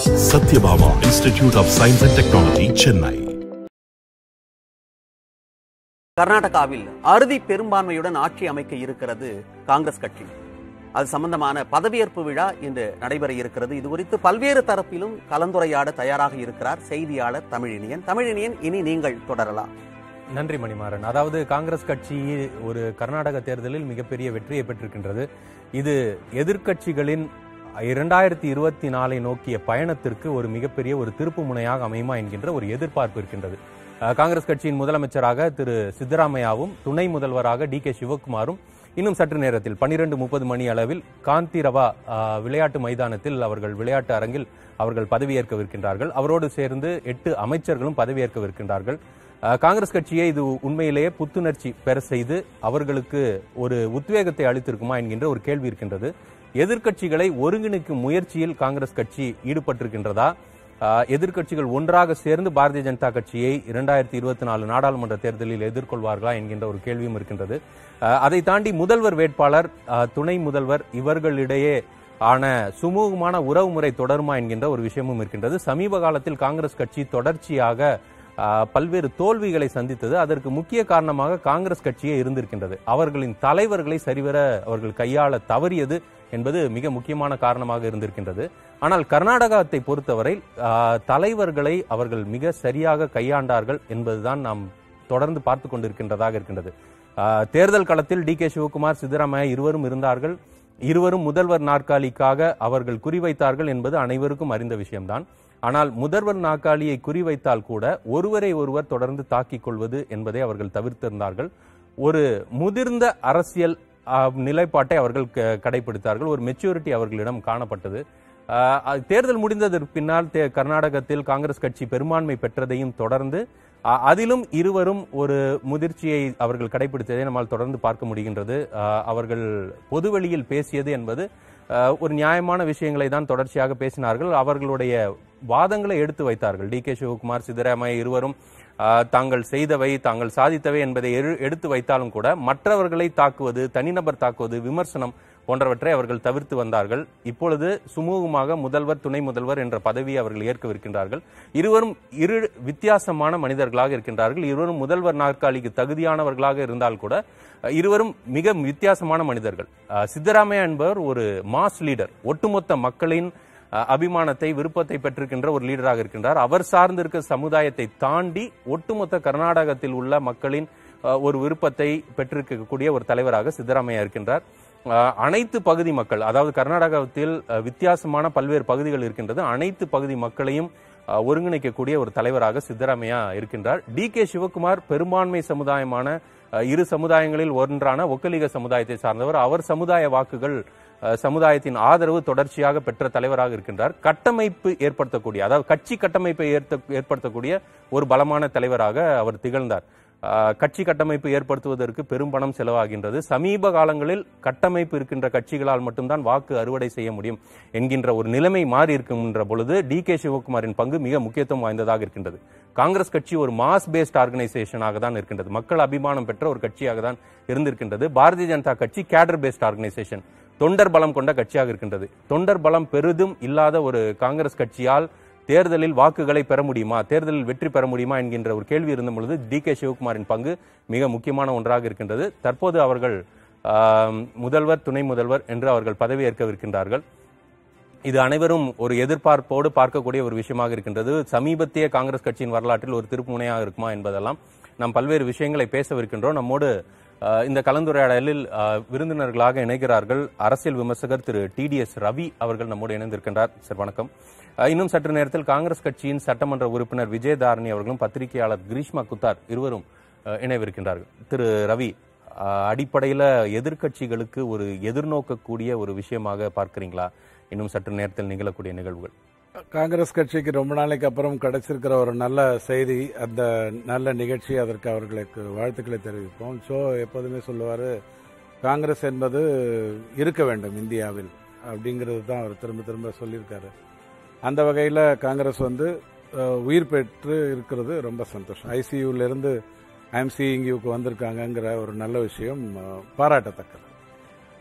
Satyabhama institute of science and technology Chennai கர்நாடகாவில் அறுதி பெரும்பான்மையுடன் ஆட்சி அமைக்க இருக்கிறது காங்கிரஸ் கட்சி அது சம்பந்தமான பதவியேற்பு விழா இன்று நடைபெற இருக்கிறது இது குறித்து பல்வேறு தரப்பிலும் கலந்துரையாட தயாராக இருக்கிறார் செய்தியாளர் தமிழினியன் தமிழினியன் இனி நீங்கள் தொடரலாம் நன்றி மணிமாறன் அதாவது காங்கிரஸ் கட்சி ஒரு கர்நாடக தேர்தலில் மிகப்பெரிய வெற்றியை பெற்றிருக்கின்றது இது எதிர்க்கட்சிகளின் இரண்டாயிரத்தி இருபத்தி நாலை நோக்கிய பயணத்திற்கு ஒரு மிகப்பெரிய ஒரு திருப்பு முனையாக அமையுமா என்கின்ற ஒரு எதிர்பார்ப்பு இருக்கின்றது அஹ், காங்கிரஸ் கட்சியின் முதலமைச்சராக திரு சித்தராமையாவும் துணை முதல்வராக டி கே சிவகுமாரும் இன்னும் சற்று நேரத்தில் பன்னிரண்டு முப்பது மணி அளவில் காந்திரவா அஹ், விளையாட்டு மைதானத்தில் அவர்கள் விளையாட்டு அரங்கில் அவர்கள் பதவியேற்கவிருக்கின்றார்கள் அவரோடு சேர்ந்து எட்டு அமைச்சர்களும் பதவியேற்கவிருக்கின்றார்கள் அஹ், காங்கிரஸ் கட்சியை இது உண்மையிலேயே புத்துணர்ச்சி பெற செய்து அவர்களுக்கு ஒரு உத்வேகத்தை அளித்திருக்குமா என்கின்ற ஒரு கேள்வி இருக்கின்றது எதிர்க்கட்சிகளை ஒருங்கிணைக்கும் முயற்சியில் காங்கிரஸ் கட்சி ஈடுபட்டிருக்கின்றதா அஹ், எதிர்க்கட்சிகள் ஒன்றாக சேர்ந்து பாரதிய ஜனதா கட்சியை இரண்டாயிரத்தி இருபத்தி நாலு நாடாளுமன்ற தேர்தலில் எதிர்கொள்வார்களா என்கின்ற ஒரு கேள்வியும் இருக்கின்றது அஹ், அதை தாண்டி முதல்வர் வேட்பாளர் அஹ், துணை முதல்வர் இவர்களிடையே ஆன சுமூகமான உறவுமுறை தொடருமா என்கின்ற ஒரு விஷயமும் இருக்கின்றது சமீப காலத்தில் காங்கிரஸ் கட்சி தொடர்ச்சியாக ஆஹ், பல்வேறு தோல்விகளை சந்தித்தது அதற்கு முக்கிய காரணமாக காங்கிரஸ் கட்சியே இருந்திருக்கின்றது அவர்களின் தலைவர்களை சரிவர அவர்கள் கையாள தவறியது என்பது மிக முக்கியமான காரணமாக இருந்திருக்கின்றது ஆனால் கர்நாடகத்தை பொறுத்தவரை ஆஹ், தலைவர்களை அவர்கள் மிக சரியாக கையாண்டார்கள் என்பதுதான் நாம் தொடர்ந்து பார்த்து கொண்டிருக்கின்றதாக இருக்கின்றது ஆஹ், தேர்தல் களத்தில் டி கே சிவகுமார் சித்தராமையா இருவரும் இருந்தார்கள் இருவரும் முதல்வர் நாற்காலிக்காக அவர்கள் குறிவைத்தார்கள் என்பது அனைவருக்கும் அறிந்த விஷயம்தான் ஆனால் முதல்வர் நாற்காலியை குறிவைத்தால் கூட ஒருவரை ஒருவர் தொடர்ந்து தாக்கிக் கொள்வது என்பதை அவர்கள் தவிர்த்திருந்தார்கள் ஒரு முதிர்ந்த அரசியல் ஆ, நிலைப்பாட்டை அவர்கள் க- கடைபிடித்தார்கள் ஒரு மெச்சூரிட்டி அவர்களிடம் காணப்பட்டது ஆ, அது தேர்தல் முடிந்ததற்கு பின்னால் தே- கர்நாடகத்தில் காங்கிரஸ் கட்சி பெரும்பான்மை பெற்றதையும் தொடர்ந்து ஆ, அதிலும் இருவரும் ஒரு முதிர்ச்சியை அவர்கள் கடைபிடித்ததை நம்மால் தொடர்ந்து பார்க்க முடிகின்றது ஆ, அவர்கள் பொதுவெளியில் பேசியது என்பது ஆ, ஒரு நியாயமான விஷயங்களை தான் தொடர்ச்சியாக பேசினார்கள் அவர்களுடைய வாதங்களை எடுத்து வைத்தார்கள் டி கே சிவகுமார் சித்தராமையா இருவரும் ஆ, தாங்கள் செய்தவை தாங்கள் சாதித்தவை என்பதை எரு- எடுத்து வைத்தாலும் கூட மற்றவர்களை தாக்குவது தனிநபர் தாக்குவது விமர்சனம் போன்றவற்றை அவர்கள் தவிர்த்து வந்தார்கள் இப்பொழுது சுமூகமாக முதல்வர் துணை முதல்வர் என்ற பதவியை அவர்கள் ஏற்கவிருக்கின்றார்கள் இருவரும் இரு வித்தியாசமான மனிதர்களாக இருக்கின்றார்கள் இருவரும் முதல்வர் நாற்காலிக்கு தகுதியானவர்களாக இருந்தால் கூட அஹ், இருவரும் மிக வித்தியாசமான மனிதர்கள் அஹ், சித்தராமையா என்பவர் ஒரு மாஸ் லீடர் ஒட்டுமொத்த மக்களின் அஹ், அபிமானத்தை விருப்பத்தை பெற்றிருக்கின்ற ஒரு லீடராக இருக்கின்றார் அவர் சார்ந்து இருக்க சமுதாயத்தை தாண்டி ஒட்டுமொத்த கர்நாடகத்தில் உள்ள மக்களின் அஹ், ஒரு விருப்பத்தை பெற்றிருக்கக்கூடிய ஒரு தலைவராக சித்தராமையா இருக்கின்றார் அஹ், அனைத்து பகுதி மக்கள் அதாவது கர்நாடகத்தில் அஹ், வித்தியாசமான பல்வேறு பகுதிகள் இருக்கின்றது அனைத்து பகுதி மக்களையும் அஹ், ஒருங்கிணைக்கக்கூடிய ஒரு தலைவராக சித்தராமையா இருக்கின்றார் டி கே சிவகுமார் பெரும்பான்மை சமுதாயமான அஹ், இரு சமுதாயங்களில் ஒன்றான ஒக்கலிக சமுதாயத்தை சார்ந்தவர் அவர் சமுதாய வாக்குகள் அஹ், சமுதாயத்தின் ஆதரவு தொடர்ச்சியாக பெற்ற தலைவராக இருக்கின்றார் கட்டமைப்பு ஏற்படுத்தக்கூடிய அதாவது கட்சி கட்டமைப்பை ஏற்ப- ஏற்படுத்தக்கூடிய ஒரு பலமான தலைவராக அவர் திகழ்ந்தார் அஹ், கட்சி கட்டமைப்பு ஏற்படுத்துவதற்கு பெரும் பணம் செலவாகின்றது சமீப காலங்களில் கட்டமைப்பு இருக்கின்ற கட்சிகளால் மட்டும்தான் வாக்கு அறுவடை செய்ய முடியும் என்கின்ற ஒரு நிலைமை மாறி இருக்கின்ற பொழுது டி கே சிவகுமாரின் பங்கு மிக முக்கியத்துவம் வாய்ந்ததாக இருக்கின்றது காங்கிரஸ் கட்சி ஒரு மாஸ் பேஸ்ட் ஆர்கனைசேஷனாக தான் இருக்கின்றது மக்கள் அபிமானம் பெற்ற ஒரு கட்சியாக தான் இருந்திருக்கின்றது பாரதிய ஜனதா கட்சி கேடர் பேஸ்ட் ஆர்கனைசேஷன் தொண்டர் பலம் கொண்ட கட்சியாக இருக்கின்றது தொண்டர் பலம் பெரிதும் இல்லாத ஒரு காங்கிரஸ் கட்சியால் தேர்தலில் வாக்குகளை பெற முடியுமா தேர்தலில் வெற்றி பெற முடியுமா என்கின்ற ஒரு கேள்வி இருந்த பொழுது டி கே சிவகுமாரின் பங்கு மிக முக்கியமான ஒன்றாக இருக்கின்றது தற்போது அவர்கள் ஆம், முதல்வர் துணை முதல்வர் என்று அவர்கள் பதவியேற்கவிருக்கின்றார்கள் இது அனைவரும் ஒரு எதிர்பார்ப்போடு பார்க்கக்கூடிய ஒரு விஷயமாக இருக்கின்றது சமீபத்திய காங்கிரஸ் கட்சியின் வரலாற்றில் ஒரு திருப்புமுனையாக இருக்குமா என்பதெல்லாம் நாம் பல்வேறு விஷயங்களை பேசவிருக்கின்றோம் நம்மோடு அஹ், இந்த கலந்துரையாடலில் அஹ், விருந்தினர்களாக இணைகிறார்கள் அரசியல் விமர்சகர் திரு டிடிஎஸ் ரவி அவர்கள் நம்மோடு இணைந்திருக்கின்றார் சார் வணக்கம் அஹ், இன்னும் சற்று நேரத்தில் காங்கிரஸ் கட்சியின் சட்டமன்ற உறுப்பினர் விஜயதாரணி அவர்களும் பத்திரிகையாளர் கிரீஷ்மா குத்தார் இருவரும் அஹ், இணைவிருக்கின்றார்கள் திரு ரவி அஹ், அடிப்படையில எதிர்க்கட்சிகளுக்கு ஒரு எதிர்நோக்கக்கூடிய ஒரு விஷயமாக பார்க்கிறீங்களா இன்னும் சற்று நேரத்தில் நிகழக்கூடிய நிகழ்வுகள் காங்கிரஸ் கட்சிக்கு ரொம்ப நாளைக்கு அப்புறம் கிடைச்சிருக்கிற ஒரு நல்ல செய்தி அந்த நல்ல நிகழ்ச்சி அதற்கு அவர்களுக்கு வாழ்த்துக்களை தெரிவிப்போம் ஸோ எப்போதுமே சொல்லுவார் காங்கிரஸ் என்பது இருக்க வேண்டும் இந்தியாவில் அப்படிங்கிறது தான் அவர் திரும்ப திரும்ப சொல்லியிருக்காரு அந்த வகையில் காங்கிரஸ் வந்து அஹ், உயிர் பெற்று இருக்கிறது ரொம்ப சந்தோஷம் ஐசியூலேருந்து ஐஎம்சிஇங்கியூக்கு வந்திருக்காங்கங்கிற ஒரு நல்ல விஷயம் அஹ், பாராட்டத்தக்கது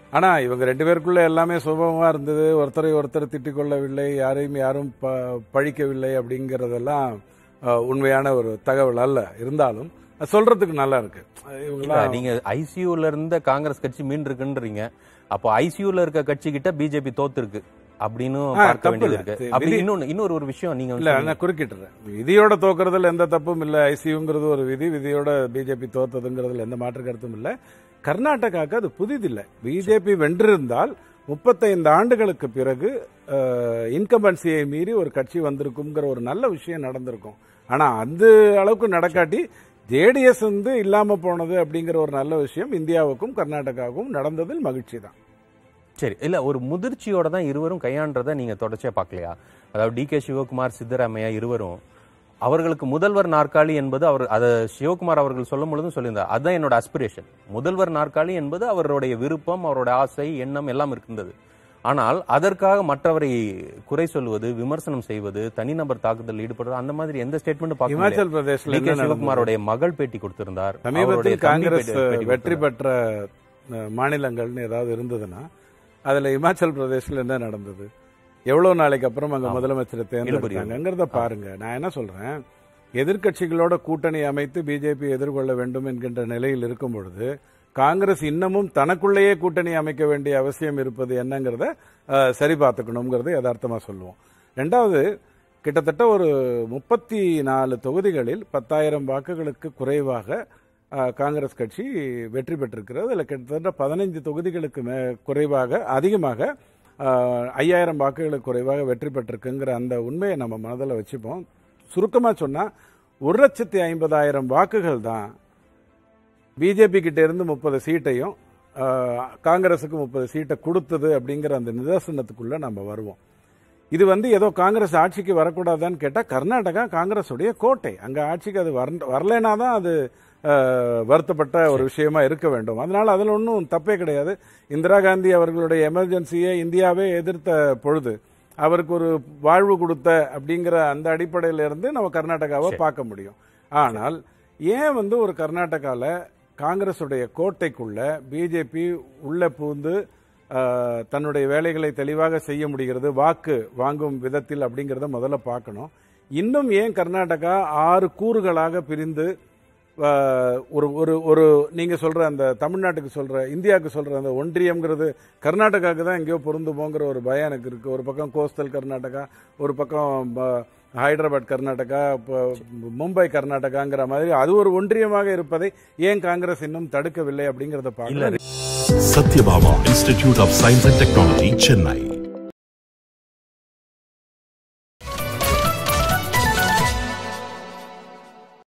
ஆனா இவங்க ரெண்டு பேருக்குள்ள எல்லாமே சுபமா இருந்தது ஒருத்தரை ஒருத்தர் திட்டிக் கொள்ளவில்லை யாரையும் யாரும் ப- பழிக்கவில்லை அப்படிங்கறதெல்லாம் அஹ், உண்மையான ஒரு தகவல் அல்ல இருந்தாலும் அது சொல்றதுக்கு நல்லா இருக்கு இல்ல, இவங்கெல்லாம் நீங்க ஐசியூல இருந்த காங்கிரஸ் கட்சி மீண்டு இருக்குன்றீங்க அப்போ ஐசியூல இருக்க கட்சி கிட்ட பிஜேபி தோத்து இருக்கு அப்படின்னு ஆ, பார்க்க தப்பு வேண்டியது இல்ல. இருக்கு சரி, அப்படி விதி- இன்னொன்னு இன்னொரு ஒரு விஷயம் நீங்க வந்து இல்ல சொன்னீங்க. நான் குறுக்கிட்டுறேன் விதியோட தோக்குறதுல எந்த தப்பும் இல்ல ஐசியூங்கிறது ஒரு விதி விதியோட பிஜேபி தோத்ததுங்கிறதுல எந்த மாற்று கருத்தும் இல்ல கர்நாடகாவுக்கு அது புதிதில்லை பிஜேபி வென்றிருந்தால் முப்பத்தைந்து ஆண்டுகளுக்கு பிறகு இன்கம்பன்சியை மீறி ஒரு கட்சி வந்திருக்குங்கிற ஒரு நல்ல விஷயம் நடந்திருக்கும் ஆனா அந்த அளவுக்கு நடக்காட்டி ஜேடிஎஸ் வந்து இல்லாம போனது அப்படிங்கிற ஒரு நல்ல விஷயம் இந்தியாவுக்கும் கர்நாடகாவுக்கும் நடந்ததில் மகிழ்ச்சி தான் சரி இல்ல ஒரு முதிர்ச்சியோட தான் இருவரும் கையாண்டதை நீங்க தொடர்ச்சியா பார்க்கலையா அதாவது டி கே சிவகுமார் சித்தராமையா இருவரும் அவர்களுக்கு முதல்வர் நாற்காலி என்பது அவர் அதை சிவகுமார் அவர்கள் சொல்லும் பொழுதும் சொல்லியிருந்தார் அதுதான் என்னோட அஸ்பிரேஷன் முதல்வர் நாற்காலி என்பது அவருடைய விருப்பம் அவருடைய ஆசை எண்ணம் எல்லாம் இருக்கின்றது ஆனால் அதற்காக மற்றவரை குறை சொல்வது விமர்சனம் செய்வது தனிநபர் தாக்குதல் ஈடுபடுவது அந்த மாதிரி எந்த ஸ்டேட்மெண்ட் பார்க்க இமாச்சல் பிரதேஷ்ல டி கே என்ன நடந்தது? சிவகுமாருடைய மகள் பேட்டி கொடுத்திருந்தார் அவருடைய சமீபத்தில் தம்பி காங்கிரஸ் பேட்டி- பேட்டி வெற்றி கொடுத்திருந்தார். பெற்ற அஹ், மாநிலங்கள்னு ஏதாவது இருந்ததுன்னா அதுல இமாச்சல் பிரதேஷ்ல என்ன நடந்தது எவ்வளவு நாளைக்கு அப்புறம் அங்க ஆமா. முதலமைச்சரை தேர்ந்தெடுத்தாங்கிறத பாருங்க நான் என்ன சொல்றேன் எதிர்க்கட்சிகளோட கூட்டணி அமைத்து பிஜேபி எதிர்கொள்ள வேண்டும் என்கின்ற நிலையில் இருக்கும் பொழுது காங்கிரஸ் இன்னமும் தனக்குள்ளேயே கூட்டணி அமைக்க வேண்டிய அவசியம் இருப்பது என்னங்கிறத அஹ், சரி பார்த்துக்கணுங்கிறத யதார்த்தமா சொல்லுவோம் ரெண்டாவது கிட்டத்தட்ட ஒரு முப்பத்தி நாலு தொகுதிகளில் பத்தாயிரம் வாக்குகளுக்கு குறைவாக அஹ், காங்கிரஸ் கட்சி வெற்றி பெற்றிருக்கிறது அதில் கிட்டத்தட்ட பதினைஞ்சு தொகுதிகளுக்கு மே குறைவாக அதிகமாக அஹ், ஐயாயிரம் வாக்குகளுக்கு குறைவாக வெற்றி பெற்றிருக்குங்கிற அந்த உண்மையை நம்ம மனதில் வச்சுப்போம் சுருக்கமாக சொன்னால் ஒரு லட்சத்தி ஐம்பதாயிரம் வாக்குகள் தான் பிஜேபி கிட்ட இருந்து முப்பது சீட்டையும் அஹ், காங்கிரஸுக்கு முப்பது சீட்டை கொடுத்தது அப்படிங்கிற அந்த நிதர்சனத்துக்குள்ள நம்ம வருவோம் இது வந்து ஏதோ காங்கிரஸ் ஆட்சிக்கு வரக்கூடாதான்னு கேட்டா கர்நாடகா காங்கிரஸுடைய கோட்டை அங்க ஆட்சிக்கு அது வர வரலைனா தான் அது அஹ், வருத்தப்பட்ட ஒரு விஷயமா இருக்க வேண்டும் அதனால அதுல ஒன்றும் தப்பே கிடையாது இந்திரா காந்தி அவர்களுடைய எமர்ஜென்சியை இந்தியாவே எதிர்த்த பொழுது அவருக்கு ஒரு வாழ்வு கொடுத்த அப்படிங்கிற அந்த அடிப்படையில இருந்து நம்ம கர்நாடகாவை பார்க்க முடியும் ஆனால் ஏன் வந்து ஒரு கர்நாடகால காங்கிரஸுடைய கோட்டைக்குள்ள பிஜேபி உள்ள பூந்து ஆஹ், தன்னுடைய வேலைகளை தெளிவாக செய்ய முடிகிறது வாக்கு வாங்கும் விதத்தில் அப்படிங்கிறத முதல்ல பார்க்கணும் இன்னும் ஏன் கர்நாடகா ஆறு கூறுகளாக பிரிந்து ஆஹ், ஒரு ஒரு ஒரு நீங்க சொல்ற அந்த தமிழ்நாட்டுக்கு சொல்ற இந்தியாவுக்கு சொல்ற அந்த ஒன்றியம்ங்கிறது கர்நாடகாவுக்கு தான் எங்கேயோ பொருந்துமோங்கிற ஒரு பயம் எனக்கு இருக்கு ஒரு பக்கம் கோஸ்டல் கர்நாடகா ஒரு பக்கம் ப- ஹைதராபாத் கர்நாடகா ப- மும்பை கர்நாடகாங்கிற மாதிரி அது ஒரு ஒன்றியமாக இருப்பதை ஏன் காங்கிரஸ் இன்னும் தடுக்கவில்லை அப்படிங்கறத பார்க்கல Satyabhama Institute of Science and Technology, Chennai.